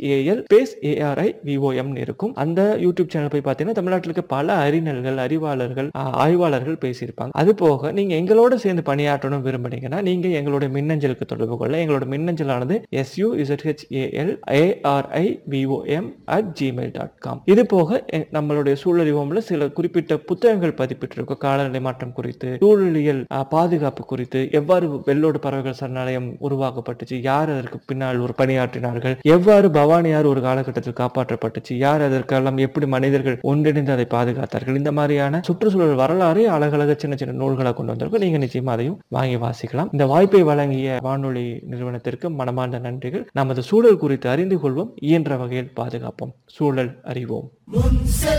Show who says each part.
Speaker 1: எஸ்ஹெச்ஏஎல் space ARI விஓஎம் இருக்கும் அந்த YouTube channel போய் பார்த்தீங்கன்னா தமிழ்நாட்டில் இருக்க பல அறிஞர்கள் அறிவாளர்கள் ஆ, ஆய்வாளர்கள் பேசியிருப்பாங்க அது போக நீங்க எங்களோட சேர்ந்து பணியாற்றணும் விரும்புனீங்கன்னா நீங்க எங்களுடைய மின்னஞ்சலுக்கு தொடர்பு கொள்ள எங்களோட மின்னஞ்சலானது S U Z H A L A R I V O M at Gmail dot com இது போக எ- நம்மளுடைய சூழலிவோம்ல சில குறிப்பிட்ட புத்தகங்கள் பதிப்பிட்டிருக்கும் காலநிலை மாற்றம் குறித்து சூழலியல் ஆ, பாதுகாப்பு குறித்து எவ்வாறு வெள்ளோடு பறவைகள் சரணாலயம் உருவாக்கப்பட்டுச்சு யார் அதற்கு பின்னால் ஒரு பணியாற்றினார்கள் எவ்வாறு பவானியார் ஒரு காலகட்டத்தில் காப்பாற்றப்பட்டுச்சு யார் அதற்கெல்லாம் எப்படி மனிதர்கள் ஒன்றிணைந்து அதை பாதுகாத்தார்கள் இந்த மாதிரியான சுற்றுச்சூழல் வரலாறு அழகழக சின்ன சின்ன நூல்களை கொண்டு வந்திருக்கும் நீங்க நிச்சயமா அதையும் வாங்கி வாசிக்கலாம் இந்த வாய்ப்பை வழங்கிய வானொலி நிறுவனத்திற்கு மனமார்ந்த நன்றிகள் நமது சூழல் குறித்து அறிந்து கொள்வோம் இயன்ற வகையில் பாதுகாப்போம் சூழல் அறிவோம்
Speaker 2: முன் செல்